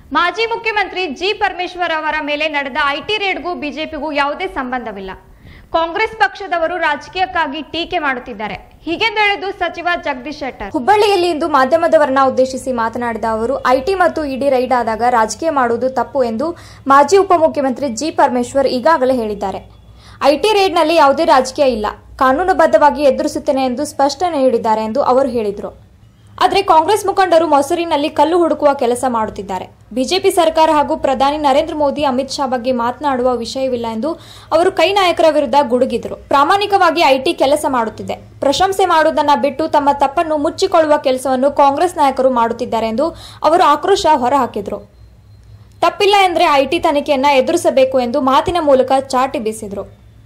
ಮಾಜಿ ಮುಖ್ಯಮಂತ್ರಿ ಜಿ ಪರಮೇಶ್ವರ್ ಅವರ ಮೇಲೆ ನಡೆದ ಐಟಿ ರೇಡ್ಗೂ ಬಿಜೆಪಿಗೂ ಯಾವುದೇ ಸಂಬಂಧವಿಲ್ಲ ಕಾಂಗ್ರೆಸ್ ಪಕ್ಷದವರು ರಾಜಕೀಯಕ್ಕಾಗಿ ಟೀಕೆ ಮಾಡುತ್ತಿದ್ದಾರೆ ಹೀಗೆಂದು ಹೇಳಿದ್ದು ಸಚಿವ ಜಗದೀಶ್ ಶೆಟ್ಟರ್ ಹುಬ್ಬಳ್ಳಿಯಲ್ಲಿ ಇಂದು ಮಾಧ್ಯಮದವರನ್ನ ಉದ್ದೇಶಿಸಿ ಮಾತನಾಡಿದ ಅವರು ಐಟಿ ಮತ್ತು ಇಡಿ ರೈಡ್ ಆದಾಗ ರಾಜಕೀಯ ಮಾಡುವುದು ತಪ್ಪು ಎಂದು ಮಾಜಿ ಉಪಮುಖ್ಯಮಂತ್ರಿ ಜಿ ಪರಮೇಶ್ವರ್ ಈಗಾಗಲೇ ಹೇಳಿದ್ದಾರೆ ಐಟಿ ರೇಡ್ನಲ್ಲಿ ಯಾವುದೇ ರಾಜಕೀಯ ಇಲ್ಲ ಕಾನೂನುಬದ್ಧವಾಗಿ ಎದುರಿಸುತ್ತೇನೆ ಎಂದು ಸ್ಪಷ್ಟನೆ ನೀಡಿದ್ದಾರೆ ಎಂದು ಅವರು ಹೇಳಿದರು ಆದರೆ ಕಾಂಗ್ರೆಸ್ ಮುಖಂಡರು ಮೊಸರಿನಲ್ಲಿ ಕಲ್ಲು ಹುಡುಕುವ ಕೆಲಸ ಮಾಡುತ್ತಿದ್ದಾರೆ ಬಿಜೆಪಿ ಸರ್ಕಾರ ಹಾಗೂ ಪ್ರಧಾನಿ ನರೇಂದ್ರ ಮೋದಿ ಅಮಿತ್ ಶಾ ಬಗ್ಗೆ ಮಾತನಾಡುವ ವಿಷಯವಿಲ್ಲ ಎಂದು ಅವರು ಕೈ ನಾಯಕರ ವಿರುದ್ಧ ಗುಡುಗಿದರು ಪ್ರಾಮಾಣಿಕವಾಗಿ ಐಟಿ ಕೆಲಸ ಮಾಡುತ್ತಿದೆ ಪ್ರಶಂಸೆ ಮಾಡುವುದನ್ನ ಬಿಟ್ಟು ತಮ್ಮ ತಪ್ಪನ್ನು ಮುಚ್ಚಿಕೊಳ್ಳುವ ಕೆಲಸವನ್ನು ಕಾಂಗ್ರೆಸ್ ನಾಯಕರು ಮಾಡುತ್ತಿದ್ದಾರೆ ಎಂದು ಅವರು ಆಕ್ರೋಶ ಹೊರಹಾಕಿದರು ತಪ್ಪಿಲ್ಲ ಎಂದರೆ ಐಟಿ ತನಿಖೆಯನ್ನ ಎದುರಿಸಬೇಕು ಎಂದು ಮಾತಿನ ಮೂಲಕ ಚಾಟಿ ಬೀಸಿದರು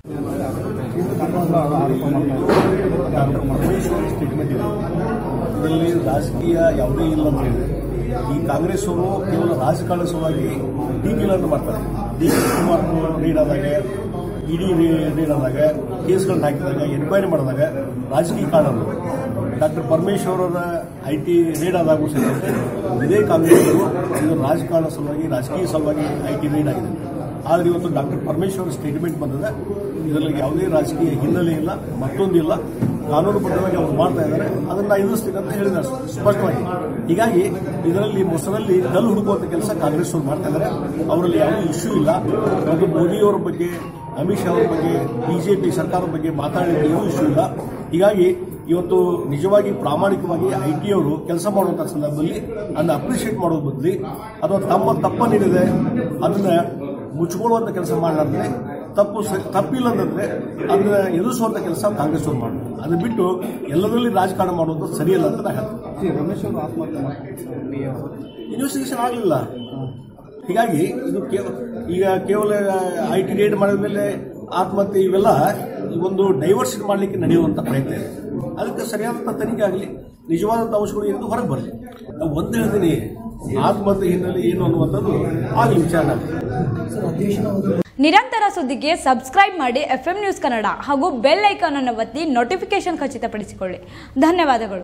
ಸ್ಟೇಟ್ಮೆಂಟ್ ಇದೆ ಇದರಲ್ಲಿ ರಾಜಕೀಯ ಯಾವುದೇ ಇಲ್ಲ ಅಂತ ಹೇಳಿದೆ ಈ ಕಾಂಗ್ರೆಸ್ ಅವರು ಕೇವಲ ರಾಜಕಾರಣ ಸಲುವಾಗಿ ಟೀಕೆಗಳನ್ನು ಮಾಡ್ತಾರೆ ಡಿ ಕೆ ಶಿವಕುಮಾರ್ ರೀಡ್ ಆದಾಗ ಇಡಿ ರೀಡ್ ಆದಾಗ ಕೇಸ್ಗಳನ್ನ ಹಾಕಿದಾಗ ಎನ್ಕ್ವೈರಿ ಮಾಡಿದಾಗ ರಾಜಕೀಯ ಕಾರಣಗಳು ಡಾಕ್ಟರ್ ಪರಮೇಶ್ವರ್ ಅವರ ಐ ಟಿ ರೇಡ್ ಆದಾಗೂ ಸೇರಿದಂತೆ ಇದೇ ಕಾಂಗ್ರೆಸ್ ಅವರು ಇದು ರಾಜಕಾರಣ ಸಲುವಾಗಿ ರಾಜಕೀಯ ಸಲುವಾಗಿ ಐ ಟಿ ರೇಡ್ ಆಗಿದೆ ಆದರೆ ಇವತ್ತು ಡಾಕ್ಟರ್ ಪರಮೇಶ್ವರ್ ಸ್ಟೇಟ್ಮೆಂಟ್ ಬಂದಿದೆ ಇದರಲ್ಲಿ ಯಾವುದೇ ರಾಜಕೀಯ ಹಿನ್ನೆಲೆ ಇಲ್ಲ ಮತ್ತೊಂದಿಲ್ಲ ಕಾನೂನುಬದ್ಧವಾಗಿ ಅವರು ಮಾಡ್ತಾ ಇದ್ದಾರೆ ಅದನ್ನ ಎದುರಿಸ್ತೀನಿ ಅಂತ ಹೇಳಿದ್ದಾರೆ ಸ್ಪಷ್ಟವಾಗಿ ಹೀಗಾಗಿ ಇದರಲ್ಲಿ ಮೊಸರಲ್ಲಿ ಕಲ್ಲು ಹುಡುಕುವಂತ ಕೆಲಸ ಕಾಂಗ್ರೆಸ್ ಅವರು ಮಾಡ್ತಾ ಇದ್ದಾರೆ ಅವರಲ್ಲಿ ಯಾವುದೇ ಇಶ್ಯೂ ಇಲ್ಲ ಮತ್ತು ಮೋದಿಯವರ ಬಗ್ಗೆ ಅಮಿತ್ ಶಾ ಅವರ ಬಗ್ಗೆ ಬಿಜೆಪಿ ಸರ್ಕಾರದ ಬಗ್ಗೆ ಮಾತಾಡಲಿಕ್ಕೆ ಏನೂ ಇಶ್ಯೂ ಇಲ್ಲ ಹೀಗಾಗಿ ಇವತ್ತು ನಿಜವಾಗಿ ಪ್ರಾಮಾಣಿಕವಾಗಿ ಐ ಟಿ ಅವರು ಕೆಲಸ ಮಾಡುವಂಥ ಸಂದರ್ಭದಲ್ಲಿ ಅದನ್ನ ಅಪ್ರಿಷಿಯೇಟ್ ಮಾಡೋದು ಬದಲಿ ಅಥವಾ ತಮ್ಮ ತಪ್ಪನ್ನೇನಿದೆ ಅದನ್ನ ಮುಚ್ಚಿಕೊಳ್ಳುವಂತ ಕೆಲಸ ಮಾಡಲಾರ್ದೆ ತಪ್ಪು ಸ- ತಪ್ಪಿಲ್ಲ ಅಂತಂದ್ರೆ ಅದನ್ನ ಎದುರಿಸುವಂತ ಕೆಲಸ ಕಾಂಗ್ರೆಸ್ ಅವರು ಮಾಡೋದು ಅದನ್ನ ಬಿಟ್ಟು ಎಲ್ಲದರಲ್ಲಿ ರಾಜಕಾರಣ ಮಾಡೋದು ಸರಿಯಲ್ಲ ಅಂತ ನಾನು ಹೇಳ್ತೀನಿ ಇನ್ವೆಸ್ಟಿಗೇಷನ್ ಆಗಲಿಲ್ಲ ಹೀಗಾಗಿ ಇದು ಕೇವ- ಈಗ ಕೇವಲ ಐ ಟಿ ರೇಡ್ ಮಾಡಿದ ಮೇಲೆ ಆತ್ಮಹತ್ಯೆ ಇವೆಲ್ಲ ಈ ಒಂದು ಡೈವರ್ಷನ್ ಮಾಡಲಿಕ್ಕೆ ನಡೆಯುವಂತ ಪ್ರಯತ್ನ ಇದೆ ಅದಕ್ಕೆ ಸರಿಯಾದಂತ ತನಿಖೆ ಆಗಲಿ ನಿಜವಾದಂತ ಅಂಶಗಳು ಎಂದು ಹೊರಗೆ ಬರಲಿ ನಾವು ಒಂದು ಹೇಳ್ತೀನಿ ಆತ್ಮಹತ್ಯೆ ಹಿನ್ನೆಲೆ ಏನು ಅನ್ನುವಂಥದ್ದು ಆಗಲಿ ವಿಚಾರಣೆ ಆಗಲಿ ನಿರಂತರ ಸುದ್ದಿಗೆ ಸಬ್ಸ್ಕ್ರೈಬ್ ಮಾಡಿ ಎಫ್ ನ್ಯೂಸ್ ಕನ್ನಡ ಹಾಗೂ ಬೆಲ್ ಐಕಾನ್ ಅನ್ನು ಒತ್ತಿ ನೋಟಿಫಿಕೇಶನ್ ಖಚಿತಪಡಿಸಿಕೊಳ್ಳಿ ಧನ್ಯವಾದಗಳು